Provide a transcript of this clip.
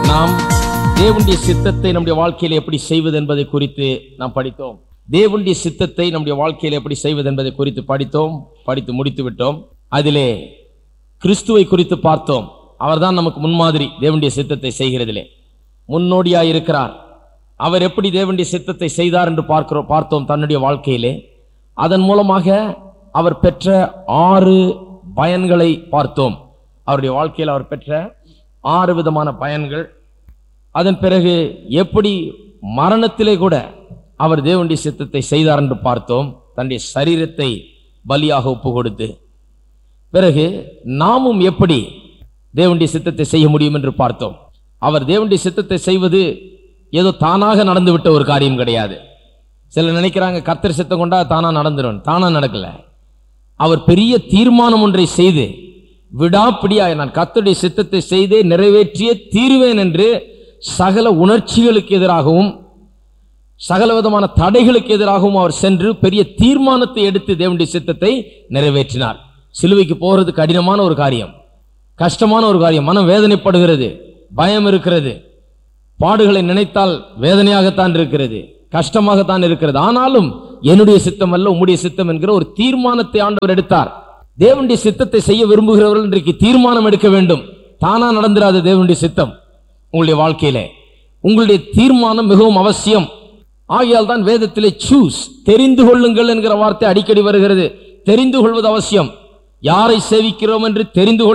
நாம் தேவனுடைய சித்தத்தை நம்முடைய வாழ்க்கையில் எப்படி செய்வது என்பதை குறித்து நாம் படித்தோம் தேவனுடைய சித்தத்தை நம்முடைய வாழ்க்கையில் எப்படி செய்வது என்பதை குறித்து படித்தோம் படித்து முடித்து விட்டோம் அதிலே கிறிஸ்துவை குறித்து பார்த்தோம் அவர்தான் நமக்கு முன்மாதிரி தேவனுடைய சித்தத்தை செய்கிறதிலே முன்னோடியாய் இருக்கிறார் அவர் எப்படி தேவனுடைய சித்தத்தை செய்தார் என்று பார்க்கிறோம் பார்த்தோம் தன்னுடைய வாழ்க்கையிலே அதன் மூலமாக அவர் பெற்ற ஆறு பயன்களை பார்த்தோம் அவருடைய வாழ்க்கையில் அவர் பெற்ற ஆறு விதமான பயன்கள் அதன் பிறகு எப்படி மரணத்திலே கூட அவர் தேவனுடைய சித்தத்தை செய்தார் என்று பார்த்தோம் தன்னுடைய சரீரத்தை பலியாக ஒப்பு கொடுத்து பிறகு நாமும் எப்படி தேவனுடைய சித்தத்தை செய்ய முடியும் என்று பார்த்தோம் அவர் தேவனுடைய சித்தத்தை செய்வது ஏதோ தானாக நடந்துவிட்ட ஒரு காரியம் கிடையாது சிலர் நினைக்கிறாங்க கர்த்தர் சித்தம் கொண்டா தானா நடந்துடும் தானா நடக்கல அவர் பெரிய தீர்மானம் ஒன்றை செய்து விடாப்பிடியாய் நான் கர்த்தருடைய சித்தத்தை செய்தே நிறைவேற்றியே தீருவேன் என்று சகல உணர்ச்சிகளுக்கு எதிராகவும் சகல விதமான தடைகளுக்கு எதிராகவும் அவர் சென்று பெரிய தீர்மானத்தை எடுத்து தேவனுடைய சித்தத்தை நிறைவேற்றினார் சிலுவைக்கு போகிறது கடினமான ஒரு காரியம் கஷ்டமான ஒரு காரியம் மனம் வேதனைப்படுகிறது பயம் இருக்கிறது பாடுகளை நினைத்தால் வேதனையாகத்தான் இருக்கிறது கஷ்டமாகத்தான் இருக்கிறது ஆனாலும் என்னுடைய சித்தம் அல்ல உம்முடைய சித்தம் என்கிற ஒரு தீர்மானத்தை ஆண்டவர் எடுத்தார் தேவனுடைய சித்தத்தை செய்ய விரும்புகிறவர்கள் இன்றைக்கு தீர்மானம் எடுக்க வேண்டும் தானா நடந்துராது தேவனுடைய சித்தம் உங்களுடைய வாழ்க்கையிலே உங்களுடைய தீர்மானம் மிகவும் அவசியம் ஆகையால் தான் வேதத்திலே சூஸ் தெரிந்து கொள்ளுங்கள் என்கிற வார்த்தை அடிக்கடி வருகிறது தெரிந்து கொள்வது அவசியம் யாரை சேவிக்கிறோம் என்று தெரிந்து கொள்ள